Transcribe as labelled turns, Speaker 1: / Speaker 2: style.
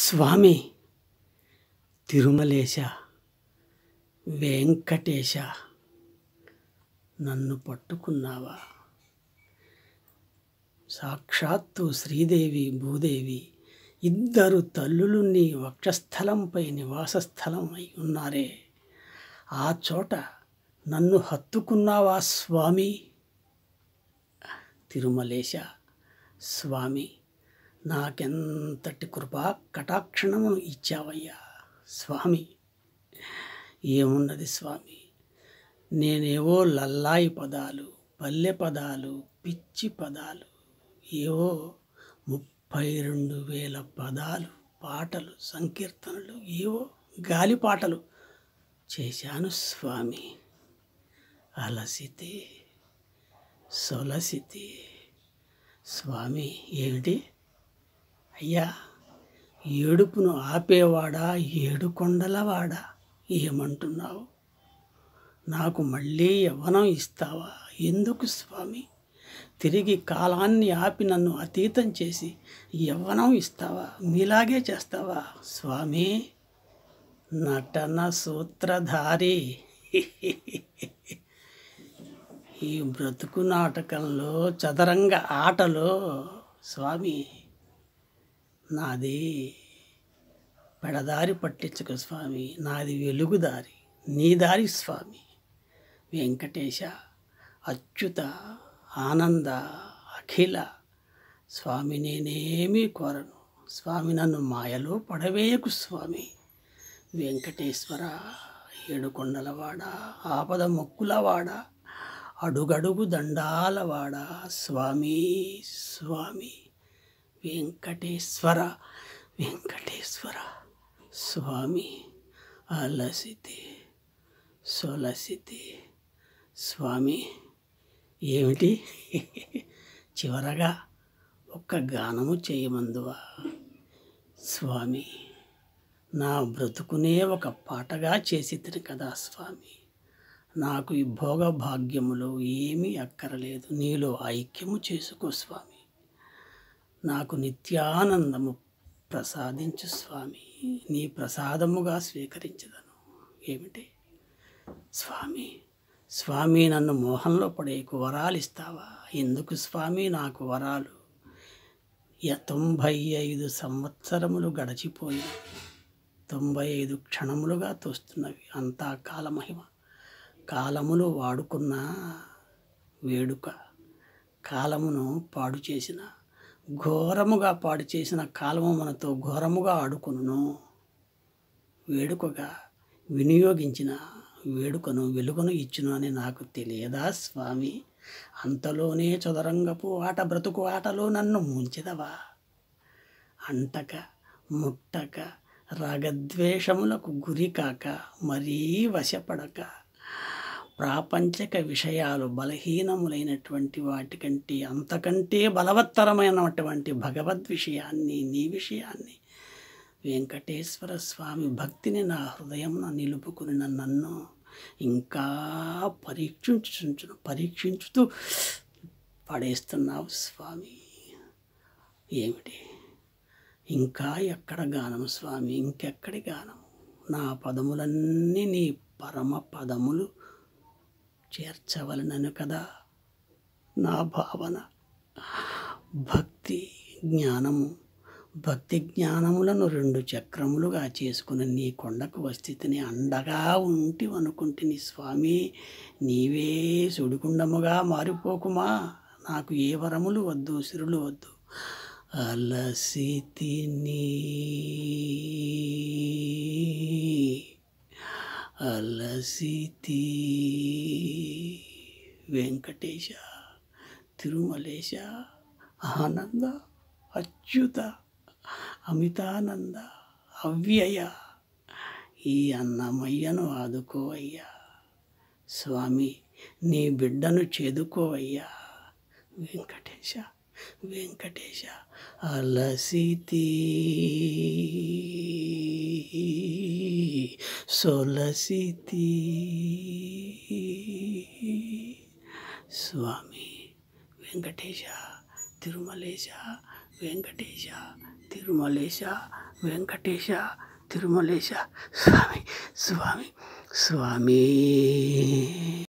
Speaker 1: స్వామి తిరుమలేశ వెంకటేశ నన్ను పట్టుకున్నావా సాక్షాత్తు శ్రీదేవి భూదేవి ఇద్దరు తల్లులు నీ వక్షస్థలంపై నివాసస్థలం అయి ఉన్నారే ఆ చోట నన్ను హత్తుకున్నావా స్వామి తిరుమలేశ స్వామి నాకెంతటి కృపా కటాక్షణమును ఇచ్చావయ్యా స్వామి ఏమున్నది స్వామి నేనేవో లల్లాయి పదాలు పల్లె పదాలు పిచ్చి పదాలు ఏవో ముప్పై రెండు వేల పదాలు పాటలు సంకీర్తనలు ఏవో గాలి పాటలు చేశాను స్వామి అలసితే సొలసితే స్వామి ఏమిటి అయ్యా ఏడుపును ఆపేవాడా ఏడుకొండలవాడా ఏమంటున్నావు నాకు మళ్ళీ యవ్వనం ఇస్తావా ఎందుకు స్వామి తిరిగి కాలాన్ని ఆపి నన్ను అతీతం చేసి యవ్వనం ఇస్తావా మీలాగే చేస్తావా స్వామి నటన సూత్రధారి ఈ బ్రతుకు నాటకంలో చదరంగ ఆటలో స్వామి నాది పెడదారి పట్టించుక స్వామి నాది వెలుగుదారి నీ దారి స్వామి వెంకటేశ అచ్యుత ఆనంద అఖిల స్వామి నేనేమీ కోరను స్వామి నన్ను మాయలో పడవేయకు స్వామి వెంకటేశ్వర ఏడుకొండలవాడ ఆపద మొక్కులవాడ అడుగడుగు దండాలవాడ స్వామి స్వామి వెంకటేశ్వర వెంకటేశ్వర స్వామి అలసితే సొలసితే స్వామి ఏమిటి చివరగా ఒక్క గానము చేయమందువా స్వామి నా బ్రతుకునే ఒక పాటగా చేసి తిని కదా స్వామి నాకు ఈ భోగ భాగ్యములో ఏమీ అక్కరలేదు నీలో ఐక్యము చేసుకో స్వామి నాకు నిత్యానందము ప్రసాదించు స్వామి నీ ప్రసాదముగా స్వీకరించదను ఏమిటి స్వామి స్వామి నన్ను మోహంలో పడేకు వరాలు ఇస్తావా ఎందుకు స్వామి నాకు వరాలు య- తొంభై ఐదు సంవత్సరములు గడిచిపోయి తొంభై ఐదు క్షణములుగా తోస్తున్నవి అంతా కాలమహిమ కాలములు వాడుకున్న వేడుక కాలమును పాడు చేసిన ఘోరముగా పాడు చేసిన కాలము మనతో ఘోరముగా ఆడుకును వేడుకగా వినియోగించిన వేడుకను వెలుగును ఇచ్చును అని నాకు తెలియదా స్వామి అంతలోనే చదరంగపు ఆట బ్రతుకు ఆటలో నన్ను ముంచెదవా అంటక ముట్టక రాగద్వేషములకు గురి కాక మరీ వశపడక ప్రాపంచక విషయాలు బలహీనములైనటువంటి వాటికంటే అంతకంటే బలవత్తరమైనటువంటి భగవద్ విషయాన్ని నీ విషయాన్ని వెంకటేశ్వర స్వామి భక్తిని నా హృదయమున నిలుపుకుని నన్ను ఇంకా పరీక్షించుచుంచును పరీక్షించుతూ పడేస్తున్నావు స్వామి ఏమిటి ఇంకా ఎక్కడ గానం స్వామి ఇంకెక్కడి గానం నా పదములన్నీ నీ పరమ పదములు చేర్చవలనను కదా నా భావన భక్తి జ్ఞానము భక్తి జ్ఞానములను రెండు చక్రములుగా చేసుకుని నీ కొండకు వస్థితిని అండగా ఉంటి అనుకుంటుని స్వామి నీవే సుడిగుండముగా మారిపోకుమా నాకు ఏ వరములు వద్దు సిరులు వద్దు అలసితిని అలసితి వెంకటేశ తిరుమలేశ ఆనంద అచ్యుత అమితానంద అవ్యయ ఈ అన్నమయ్యను ఆదుకోవయ్యా స్వామి నీ బిడ్డను చేదుకోవయ్యా వెంకటేశ వెంకటేశ అలసితి సొలసితి స్వామి వెంకటేశ తిరుమలేశ వెంకటేశ తిరుమలేశ వెంకటేశ తిరుమలేశ స్వామి స్వామి స్వామి